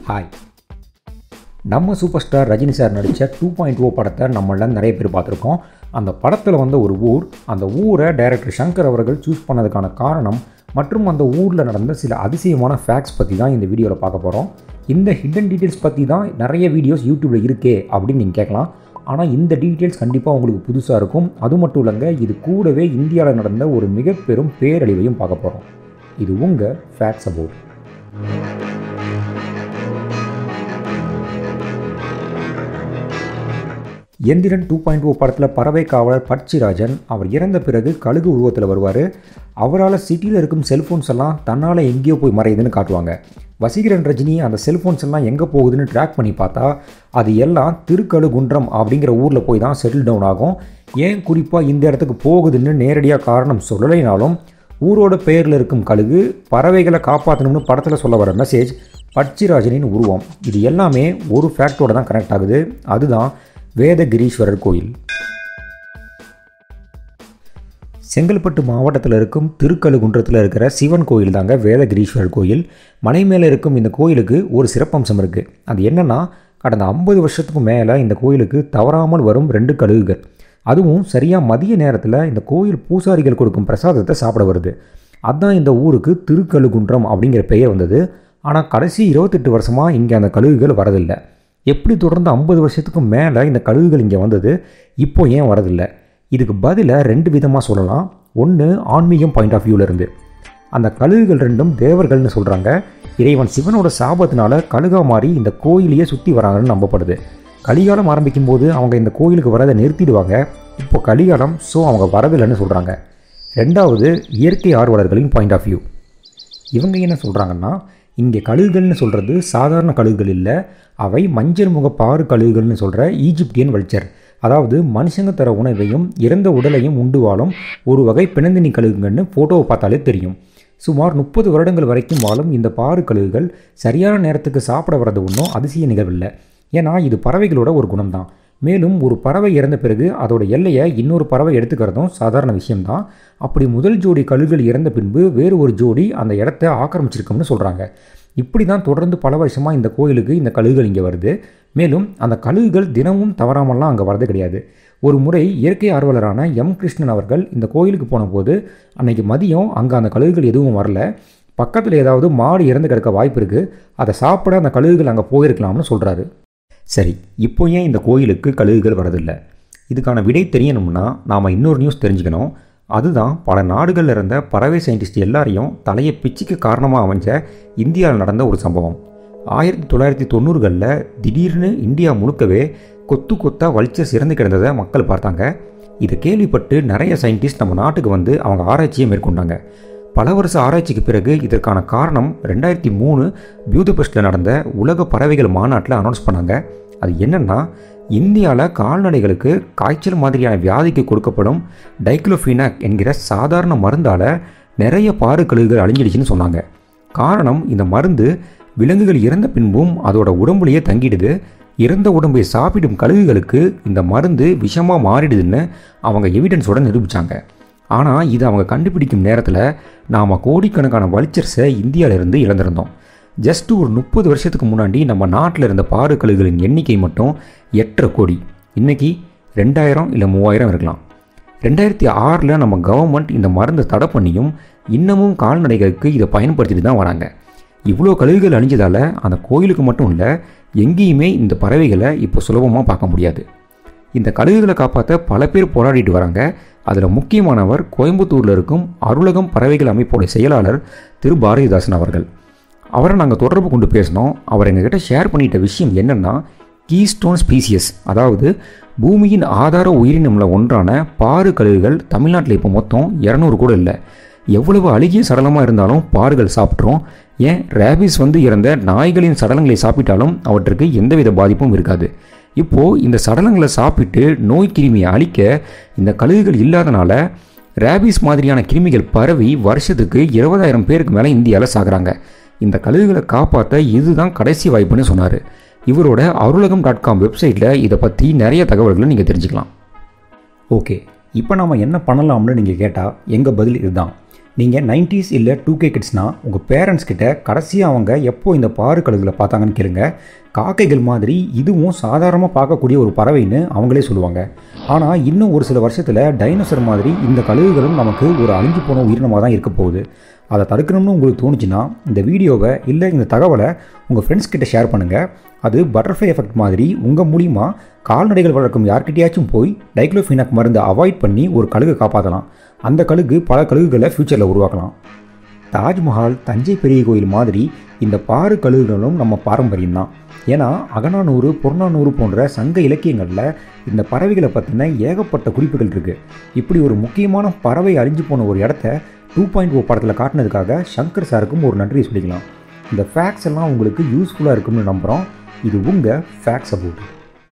hi நம்ம super star Rajini sir நடித்த two point O படத்தை நம்மளாம் நிறைய பேர் பார்த்துருக்கோம் அந்த படத்தில் வந்த ஒரு ஊர் அந்த ஊரை டைரக்டர் சங்கர் அவர்கள் சூஸ் பண்ணதுக்கான காரணம் மற்றும் அந்த ஊரில் நடந்த சில அதிசயமான ஃபேக்ட்ஸ் பற்றி தான் இந்த வீடியோவில் பார்க்க போகிறோம் இந்த ஹிடன் டீட்டெயில்ஸ் பற்றி தான் நிறைய வீடியோஸ் யூடியூப்பில் இருக்கே அப்படின்னு நீங்கள் கேட்கலாம் ஆனால் இந்த டீட்டெயில்ஸ் கண்டிப்பாக உங்களுக்கு புதுசாக இருக்கும் அது மட்டும் இல்லைங்க இது கூடவே இந்தியாவில் நடந்த ஒரு மிக பெரும் பேரழிவையும் பார்க்க போகிறோம் இது உங்கள் facts about Enthiran two point O படத்தில் பறவை காவலர் பட்சிராஜன் அவர் இறந்த பிறகு கழுகு உருவத்தில் வருவார் அவரால் சிட்டியில் இருக்கும் செல்ஃபோன்ஸ் எல்லாம் தன்னால் எங்கேயோ போய் மறையுதுன்னு காட்டுவாங்க வசீகரன் ரஜினி அந்த செல்ஃபோன்ஸ் எல்லாம் எங்கே போகுதுன்னு ட்ராக் பண்ணி பார்த்தா அது எல்லாம் திருக்கழுகுன்றம் அப்படிங்கிற ஊரில் போய் தான் செட்டில் டவுன் ஆகும் ஏன் குறிப்பாக இந்த இடத்துக்கு போகுதுன்னு நேரடியாக காரணம் சொல்லலைனாலும் ஊரோட பெயரில் இருக்கும் கழுகு பறவைகளை காப்பாற்றணும்னு படத்தில் சொல்ல வர மெசேஜ் பட்சிராஜனின் உருவம் இது எல்லாமே ஒரு ஃபேக்டோட தான் கனெக்ட் ஆகுது அதுதான் வேதகிரீஸ்வரர் கோயில் செங்கல்பட்டு மாவட்டத்தில் இருக்கும் திருக்கழுகுன்றத்தில் இருக்கிற சிவன் கோயில் தாங்க வேதகிரீஸ்வரர் கோயில் மலை மேலே இருக்கும் இந்த கோயிலுக்கு ஒரு சிறப்பம்சம் இருக்குது அது என்னென்னா கடந்த ஐம்பது வருஷத்துக்கு மேலே இந்த கோயிலுக்கு தவறாமல் வரும் ரெண்டு கழுகுகள் அதுவும் சரியாக மதிய நேரத்தில் இந்த கோயில் பூசாரிகள் கொடுக்கும் பிரசாதத்தை சாப்பிட வருது அதுதான் இந்த ஊருக்கு திருக்கழுகுன்றம் அப்படிங்கிற பெயர் வந்தது ஆனால் கடைசி இருபத்தெட்டு வருஷமாக இங்கே அந்த கழுகுகள் வரதில்லை எப்படி தொடர்ந்து ஐம்பது வருஷத்துக்கு மேலே இந்த கழுகுகள் இங்கே வந்தது இப்போ ஏன் வரதில்லை இதுக்கு பதிலாக ரெண்டு விதமாக சொல்லலாம் ஒன்று ஆன்மீகம் பாயிண்ட் ஆஃப் வியூவிலேருந்து அந்த கழுகுகள் ரெண்டும் தேவர்கள்னு சொல்கிறாங்க இறைவன் சிவனோட சாபத்தினால கழுகா மாறி இந்த கோயிலையே சுற்றி வராங்கன்னு நம்பப்படுது கலிகாலம் ஆரம்பிக்கும் போது அவங்க இந்த கோயிலுக்கு வரதை நிறுத்திடுவாங்க இப்போ கலிகாலம் ஸோ அவங்க வரதில்லைன்னு சொல்கிறாங்க ரெண்டாவது இயற்கை ஆர்வலர்களின் பாயிண்ட் ஆஃப் வியூ இவங்க என்ன சொல்கிறாங்கன்னா இங்கே கழுகுகள்னு சொல்கிறது சாதாரண கழுகுகள் இல்லை அவை மஞ்சள் முக பாறு கழுகுகள்னு சொல்கிற ஈஜிப்டியன் வல்ச்சர் அதாவது மனுஷங்க தர உணவையும் இறந்த உடலையும் உண்டு வாழும் ஒரு வகை பிணந்தினி கழுகுங்கன்னு ஃபோட்டோவை பார்த்தாலே தெரியும் சுமார் முப்பது வருடங்கள் வரைக்கும் வாழும் இந்த பாறு கழுகுகள் சரியான நேரத்துக்கு சாப்பிட வர்றது ஒன்றும் அதிசய நிகழ்வில்லை ஏன்னா இது பறவைகளோட ஒரு குணம்தான் மேலும் ஒரு பறவை இறந்த பிறகு அதோட எல்லையை இன்னொரு பறவை எடுத்துக்கிறதும் சாதாரண விஷயம்தான் அப்படி முதல் ஜோடி கழுகுகள் இறந்த பின்பு வேறு ஒரு ஜோடி அந்த இடத்த ஆக்கிரமிச்சிருக்கும்னு சொல்கிறாங்க இப்படி தான் தொடர்ந்து பல வருஷமாக இந்த கோயிலுக்கு இந்த கழுகுகள் இங்கே வருது மேலும் அந்த கழுகுகள் தினமும் தவறாமல்லாம் அங்கே வரது கிடையாது ஒரு முறை இயற்கை ஆர்வலரான எம் கிருஷ்ணன் அவர்கள் இந்த கோயிலுக்கு போனபோது அன்னைக்கு மதியம் அங்கே அந்த கழுகுகள் எதுவும் வரல பக்கத்தில் ஏதாவது மாடு இறந்து கிடக்க வாய்ப்பு இருக்குது அதை சாப்பிட அந்த கழுகுகள் அங்கே போயிருக்கலாம்னு சொல்கிறாரு சரி இப்போ ஏன் இந்த கோயிலுக்கு கழுகுகள் வரதில்லை இதுக்கான விடை தெரியணும்னா நாம் இன்னொரு நியூஸ் தெரிஞ்சுக்கணும் அதுதான் பல நாடுகளில் இருந்த பறவை சயின்டிஸ்ட் எல்லாரையும் தலையை பிச்சுக்கு காரணமாக அமைஞ்ச இந்தியாவில் நடந்த ஒரு சம்பவம் ஆயிரத்தி தொள்ளாயிரத்தி தொண்ணூறுகளில் திடீர்னு இந்தியா முழுக்கவே கொத்து கொத்தாக வலிச்சஸ் இறந்து கிடந்ததை மக்கள் பார்த்தாங்க இதை கேள்விப்பட்டு நிறைய சயின்டிஸ்ட் நம்ம நாட்டுக்கு வந்து அவங்க ஆராய்ச்சியை மேற்கொண்டாங்க பல வருஷ ஆராய்ச்சிக்கு பிறகு இதற்கான காரணம் ரெண்டாயிரத்தி மூணு பியூதபெஸ்டில் நடந்த உலக பறவைகள் மாநாட்டில் அனௌன்ஸ் பண்ணாங்க அது என்னென்னா இந்தியாவில் கால்நடைகளுக்கு காய்ச்சல் மாதிரியான வியாதிக்கு கொடுக்கப்படும் டைக்ளோஃபினாக் என்கிற சாதாரண மருந்தால் நிறைய பாரு கழுகுகள் அழிஞ்சிடுச்சுன்னு சொன்னாங்க காரணம் இந்த மருந்து விலங்குகள் இறந்த பின்பும் அதோட உடம்புலையே தங்கிடுது இறந்த உடம்பை சாப்பிடும் கழுகுகளுக்கு இந்த மருந்து விஷமாக மாறிடுதுன்னு அவங்க எவிடன்ஸோட நிரூபித்தாங்க ஆனால் இது அவங்க கண்டுபிடிக்கும் நேரத்தில் நாம் கோடிக்கணக்கான வல்ச்சர்ஸை இந்தியாவிலிருந்து இழந்திருந்தோம் ஜஸ்ட் ஒரு முப்பது வருஷத்துக்கு முன்னாடி நம்ம நாட்டில் இருந்த பாரு கழுகுகளின் எண்ணிக்கை மட்டும் எட்டரை கோடி இன்றைக்கி ரெண்டாயிரம் இல்லை மூவாயிரம் இருக்கலாம் ரெண்டாயிரத்தி ஆறில் நம்ம கவர்மெண்ட் இந்த மருந்தை தடை பண்ணியும் இன்னமும் கால்நடைகளுக்கு இதை பயன்படுத்திட்டு தான் வராங்க இவ்வளோ கழுகுகள் அழிஞ்சதால் அந்த கோயிலுக்கு மட்டும் இல்லை எங்கேயுமே இந்த பறவைகளை இப்போ சுலபமாக பார்க்க முடியாது இந்த கழுகுகளை காப்பாற்ற பல பேர் போராடிட்டு வராங்க அதில் முக்கியமானவர் கோயம்புத்தூரில் இருக்கும் அருளகம் பறவைகள் அமைப்போட செயலாளர் திரு பாரதிதாசன் அவர்கள் அவரை நாங்கள் தொடர்பு கொண்டு பேசினோம் அவர் எங்ககிட்ட ஷேர் பண்ணிட்ட விஷயம் என்னென்னா கீஸ்டோன் ஸ்பீசியஸ் அதாவது பூமியின் ஆதார உயிரினமில் ஒன்றான பாறு கழுகுகள் தமிழ்நாட்டில் இப்போ மொத்தம் இரநூறு கூட இல்லை எவ்வளவு அழுகிய சடலமாக இருந்தாலும் பாறுகள் சாப்பிட்றோம் ஏன் ரேபிஸ் வந்து இறந்த நாய்களின் சடலங்களை சாப்பிட்டாலும் அவற்றுக்கு எந்தவித பாதிப்பும் இருக்காது இப்போது இந்த சடலங்களை சாப்பிட்டு நோய் கிருமியை அழிக்க இந்த கழுகுகள் இல்லாதனால ரேபிஸ் மாதிரியான கிருமிகள் பரவி வருஷத்துக்கு இருபதாயிரம் பேருக்கு மேலே இந்தியாவில் சாகுறாங்க இந்த கழுகுகளை காப்பாற்ற இதுதான் கடைசி வாய்ப்புன்னு சொன்னார் இவரோட அருளகம் டாட் காம் வெப்சைட்டில் இதை பற்றி நிறைய தகவல்களை நீங்கள் தெரிஞ்சுக்கலாம் ஓகே இப்போ நாம் என்ன பண்ணலாம்னு நீங்கள் கேட்டால் எங்கள் பதில் இதுதான் நீங்கள் நைன்டிஸ் இல்லை டூ கே கிட்ஸ்னா உங்கள் பேரண்ட்ஸ் கிட்ட கடைசியாக அவங்க எப்போ இந்த பாரு கழுகுகளை பார்த்தாங்கன்னு கேளுங்க காக்கைகள் மாதிரி இதுவும் சாதாரணமாக பார்க்கக்கூடிய ஒரு பறவைன்னு அவங்களே சொல்லுவாங்க ஆனால் இன்னும் ஒரு சில வருஷத்தில் டைனோசர் மாதிரி இந்த கழுகுகளும் நமக்கு ஒரு அழிஞ்சு போன உயிரினமாக தான் இருக்க போகுது அதை தடுக்கணும்னு உங்களுக்கு தோணுச்சுன்னா இந்த வீடியோவை இல்லை இந்த தகவலை உங்கள் ஃப்ரெண்ட்ஸ் கிட்ட ஷேர் பண்ணுங்கள் அது பட்டர்ஃப்ளை எஃபெக்ட் மாதிரி உங்கள் மூலிமா கால்நடைகள் வளர்க்கும் யார்கிட்டயாச்சும் போய் டைக்ளோஃபினாக் மருந்தை அவாய்ட் பண்ணி ஒரு கழுகை காப்பாற்றலாம் அந்த கழுகு பல கழுகுகளை ஃப்யூச்சரில் உருவாக்கலாம் தாஜ்மஹால் தஞ்சை பெரிய கோயில் மாதிரி இந்த பாரு கழுகுகளும் நம்ம பாரம்பரியம் தான் ஏன்னா அகநானூறு புறநானூறு போன்ற சங்க இலக்கியங்களில் இந்த பறவைகளை பற்றின ஏகப்பட்ட குறிப்புகள் இருக்குது இப்படி ஒரு முக்கியமான பறவை அழிஞ்சு போன ஒரு இடத்த டூ பாயிண்ட் ஓ படத்தில் காட்டினதுக்காக சங்கர் சாருக்கும் ஒரு நன்றி சொல்லிக்கலாம் இந்த ஃபேக்ட்ஸ் எல்லாம் உங்களுக்கு யூஸ்ஃபுல்லாக இருக்கும்னு நம்புகிறோம் இது உங்கள் ஃபேக்ட்ஸ் அபவுட்